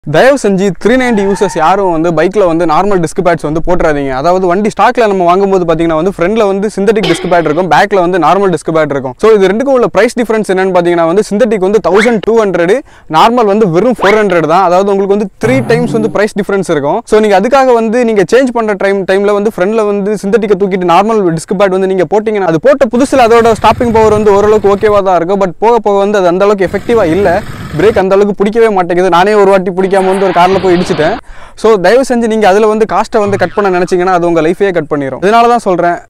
தயவு செஞ்சு three ninety users யாரும் வந்து பைக்கில் வந்து நார்மல் டிஸ்க் பேட்ஸ் வந்து போட்டுறாதீங்க அதாவது வண்டி ஸ்டாக்ல நம்ம வாங்கும்போது பார்த்தீங்கன்னா வந்து ஃப்ரண்ட்ல வந்து சிந்தட்டிக் டிஸ்க் பேட் இருக்கும் பேக்ல வந்து நார்மல் டிஸ்க் பேட் இருக்கும் ஸோ இது ரெண்டுக்கும் உள்ள பிரைஸ் டிஃபரன்ஸ் என்னன்னு பார்த்தீங்கன்னா வந்து சிந்தட்டிக் வந்து தௌசண்ட் டூ ஹண்ட்ரட் நார்மல் வந்து வெறும் ஃபோர் ஹண்ட்ரட் தான் அதாவது உங்களுக்கு வந்து த்ரீ டைம்ஸ் வந்து பிரைஸ் டிஃபரன்ஸ் இருக்கும் ஸோ நீங்கள் அதுக்காக வந்து நீங்கள் சேஞ்ச் பண்ணுற டைம் டைமில் வந்து ஃப்ரண்ட்ல வந்து சிந்தட்டிக்கை தூக்கிட்டு நார்மல் டிஸ்க் பேட் வந்து நீங்கள் போட்டிங்கன்னா அது போட்ட புதுசில் அதோட ஸ்டாப்பிங் பவர் வந்து ஓரளவுக்கு ஓகேவா தான் இருக்கும் பட் போக போக வந்து அது அந்த அளவுக்கு எஃபெக்டிவாக இல்லை பிரேக் அந்த அளவுக்கு பிடிக்கவே மாட்டேங்குது நானே ஒரு வாட்டி பிடிக்காம வந்து ஒரு காரில் போய் இடிச்சிட்டேன் ஸோ தயவு செஞ்சு நீங்கள் அதில் வந்து காஸ்ட்டை வந்து கட் பண்ண நினச்சிங்கன்னா அது உங்கள் லைஃபையே கட் பண்ணிடும் இதனால தான் சொல்கிறேன்